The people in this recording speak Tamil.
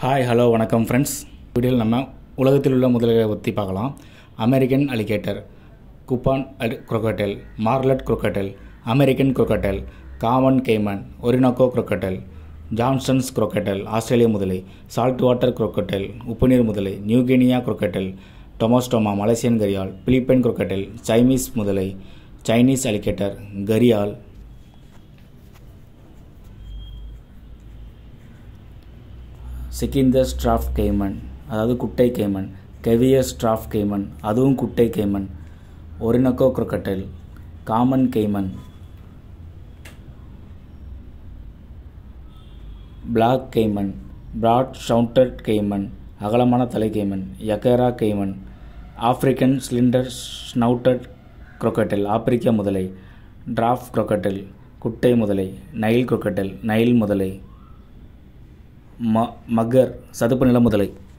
ஹாய் ஹலோ வணக்கம் ஃப்ரெண்ட்ஸ் வீடியோவில் நம்ம உலகத்தில் உள்ள முதலைகளை பற்றி பார்க்கலாம் அமெரிக்கன் அலிகேட்டர் குப்பான் அல் crocodile Morelet crocodile American crocodile common caiman Orinoco crocodile Johnson's crocodile ஆஸ்திரேலிய முதலை சால்ட் வாட்டர் crocodile உப்புநீர் முதலை New Guinea crocodile Tomistoma Malaysian gharial Philippine crocodile Chinese முதலை சைனீஸ் அலிகேட்டர் கரியால் சிக்கிந்தர் ஸ்ட்ராஃப் கேமன் அதாவது குட்டை கேமன் கெவியர் ஸ்ட்ராஃப் கேமன் அதுவும் குட்டை caiman Orinoco crocodile common caiman black caiman broad snouted caiman அகலமான தலை கேமன் யகேரா கேமன் ஆப்பிரிக்கன் ஸ்லிண்டர் ஸ்னவுட்டட் crocodile ஆப்பிரிக்க முதலை டிராஃப் crocodile குட்டை முதலை நைல் crocodile நைல் முதலை ம மக்கர் சதுப்பு நில முதலை